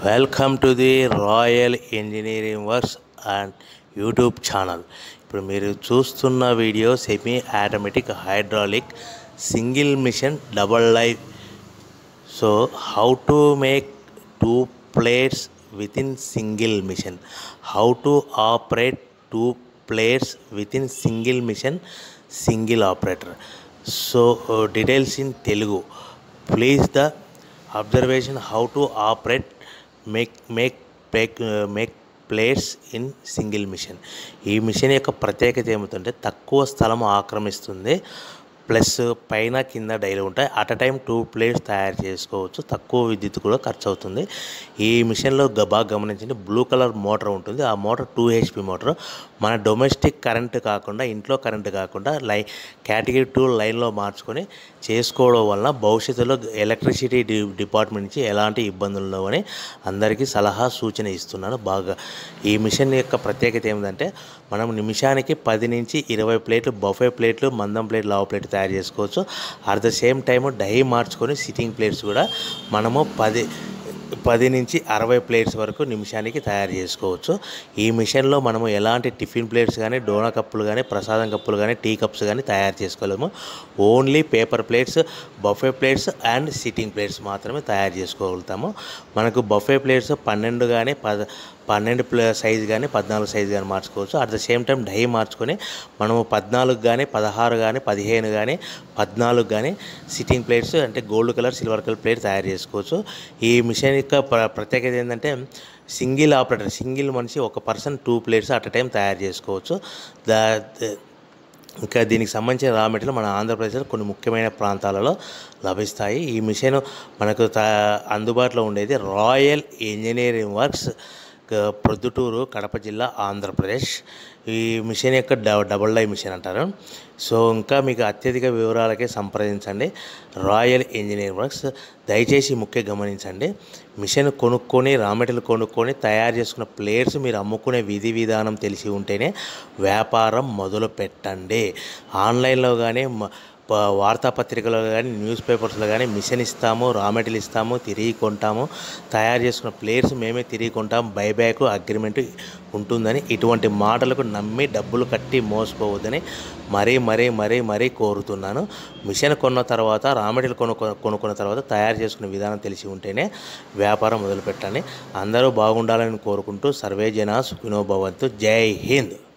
welcome to the royal engineering works and YouTube channel ఇప్పుడు మీరు చూస్తున్న video semi automatic hydraulic single machine double life so how to make two plates with in single machine how to operate two plates with in single machine single operator so details in Telugu please the observation how to operate make make make make plates in single machine ఈ machine యొక్క ప్రత్యేకత ఏమిటంటే తక్కువ స్థలం ఆక్రమిస్తుంది plus పైన కింద డైలీ ఉంటాయి at a time two plates తయారు చేసుకోవచ్చు తక్కువ విద్యుత్ కూడా ఖర్చు అవుతుంది ఈ మిషన్లో గ- బాగా గమనించండి బ్లూ కలర్ మోటార్ ఉంటుంది ఆ మోటార్ టూ హెచ్పి మోటార్ మన డొమెస్టిక్ కరెంట్ కాకుండా ఇంట్లో కరెంట్ కాకుండా లై కేటగిరీ టూ లైన్లో మార్చుకొని చేసుకోవడం వలన భవిష్యత్తులో ఎలక్ట్రిసిటీ డి డిపార్ట్మెంట్ నుంచి ఎలాంటి ఇబ్బందులు ఉండవని అందరికీ సలహా సూచన ఇస్తున్నాను బాగా ఈ మిషన్ యొక్క ప్రత్యేకత ఏమిటంటే మనం నిమిషానికి పది నుంచి ఇరవై ప్లేట్లు బఫే ప్లేట్లు మందం ప్లేట్ లావు ప్లేట్ తయారు చేసుకోవచ్చు at the same time die మార్చుకొని సిట్టింగ్ ప్లేట్స్ కూడా మనము పది పది నుంచి అరవై ప్లేట్స్ వరకు నిమిషానికి తయారు చేసుకోవచ్చు ఈ మిషన్లో మనము ఎలాంటి టిఫిన్ ప్లేట్స్ కానీ డోనా కప్పులు కానీ ప్రసాదం కప్పులు కానీ టీ కప్స్ కానీ తయారు చేసుకోలేము only paper plates buffet plates and sitting plates మాత్రమే తయారు చేసుకోగలుగుతాము మనకు బఫే ప్లేట్స్ పన్నెండు కానీ పద పన్నెండు ప్లే సైజు కానీ పద్నాలుగు సైజు కానీ మార్చుకోవచ్చు at the same time die మార్చుకొని మనము పద్నాలుగు కానీ పదహారు కానీ పదిహేను కానీ పద్నాలుగు కానీ సిట్టింగ్ ప్లేట్స్ అంటే gold colour silver colour plate తయారు చేసుకోవచ్చు ఈ మిషన్ యొక్క ప్ర- ప్రత్యేకత ఏంటంటే సింగిల్ ఆపరేటర్ సింగిల్ మనిషి ఒక person two plates at a time తయారు చేసుకోవచ్చు దా ద- ఇంకా దీనికి సంబంధించిన రా మెటీరియల్ మన ఆంధ్రప్రదేశ్లో కొన్ని ముఖ్యమైన ప్రాంతాలలో లభిస్తాయి ఈ మిషన్ మనకు త అందుబాటులో ఉండేది రాయల్ ఇంజనీరింగ్ వర్క్స్ క- ప్రొద్దుటూరు కడప జిల్లా ఆంధ్రప్రదేశ్ ఈ మిషన్ యొక్క డ- డబుల్ డై మిషన్ అంటారు సో ఇంకా మీకు అత్యధిక వివరాలకే సంప్రదించండి రాయల్ ఇంజనీరింగ్ వర్క్స్ దయచేసి ముఖ్య గమనించండి మిషన్ కొనుక్కొని రా మెటీరియల్ కొనుక్కొని తయారు చేసుకున్న ప్లేయర్స్ మీరు అమ్ముకునే విధి విధానం తెలిసి ఉంటేనే వ్యాపారం మొదలు పెట్టండి ఆన్లైన్లో కానీ ప- వార్తాపత్రికలో కానీ న్యూస్ పేపర్స్లో కానీ మిషన్ ఇస్తాము రా మెటీరియల్ ఇస్తాము తిరిగి కొంటాము తయారు చేసుకున్న ప్లేయర్స్ మేమే తిరిగి కొంటాము బైబ్యాక్ అగ్రిమెంట్ ఉంటుందని ఇటువంటి మాటలకు నమ్మి డబ్బులు కట్టి మోసపోవద్దని మరీ మరీ మరీ మరీ కోరుతున్నాను మిషన్ కొన్న తర్వాత రా మెటీరియల్ కొనుక్కో కొనుక్కున్న తర్వాత తయారు చేసుకునే విధానం తెలిసి ఉంటేనే వ్యాపారం మొదలుపెట్టండి అందరూ బాగుండాలని కోరుకుంటూ సర్వే జన సుఖినో భవంతు జై హింద్